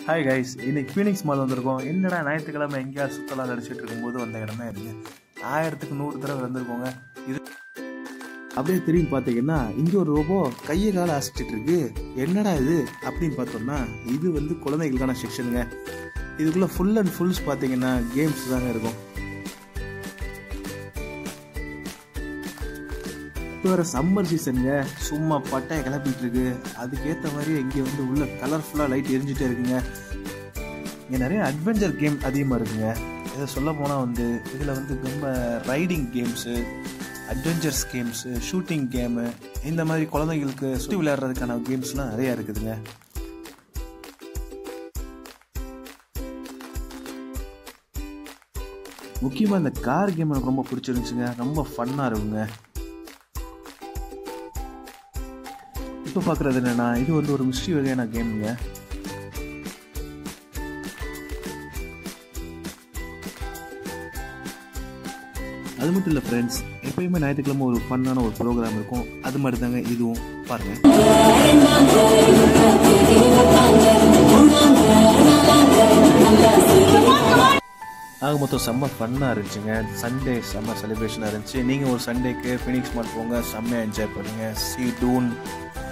hi guys இன்னைக்கு Phoenix mall வந்திருக்கோம் என்னடா ஞாயிற்றுக்கிழமை எங்கேயா சுத்தலாம் நடிச்சிட்டு இருக்கும்போது வந்த இடமே இருக்கு ஆயிரத்துக்கு நூறு தடவை வந்திருக்கோங்க இது அப்படியே திரும்பி பார்த்தீங்கன்னா இங்கே ஒரு ரோபோ கையை காலை அசைச்சிட்டு இருக்கு என்னடா இது அப்படின்னு பார்த்தோம்னா இது வந்து குழந்தைகளுக்கான செக்ஷனுங்க இதுக்குள்ள ஃபுல் அண்ட் ஃபுல்ஸ் பார்த்தீங்கன்னா கேம்ஸ் தாங்க இருக்கும் இப்போ வர சம்மர் சீசனுங்க சும்மா பட்டையை கிளப்பிட்டு இருக்கு அதுக்கேற்ற மாதிரி இங்கே வந்து உள்ள கலர்ஃபுல்லாக லைட் எரிஞ்சிட்டே இருக்குங்க இங்கே நிறைய அட்வென்ச்சர் கேம் அதிகமாக இருக்குங்க இதை சொல்ல போனால் வந்து இதில் வந்து ரொம்ப riding games adventures games shooting game இந்த மாதிரி குழந்தைங்களுக்கு சுற்றி விளையாடுறதுக்கான கேம்ஸ்லாம் நிறையா இருக்குதுங்க முக்கியமாக இந்த கார் கேம் எனக்கு ரொம்ப பிடிச்சிருந்துச்சுங்க ரொம்ப ஃபன்னாக இருக்குங்க இப்போ பார்க்குறது என்னென்னா இது வந்து ஒரு மிஸ்ட்ரி வகையான கேமுங்க அது மட்டும் இல்லை ஃப்ரெண்ட்ஸ் எப்பயுமே ஞாயிற்றுக்கிழமை ஒரு ஃபன்னான ஒரு ப்ரோக்ராம் இருக்கும் அது மாதிரி தாங்க இதுவும் பாருங்கள் ஆக மொத்தம் செம்ம ஃபன்னாக இருந்துச்சுங்க சண்டே செம்ம செலிப்ரேஷனாக இருந்துச்சு நீங்கள் ஒரு சண்டேக்கு ஃபினிக்ஸ் மார்ட் போங்க செம்மையாக என்ஜாய் பண்ணுங்கள் சி டூன்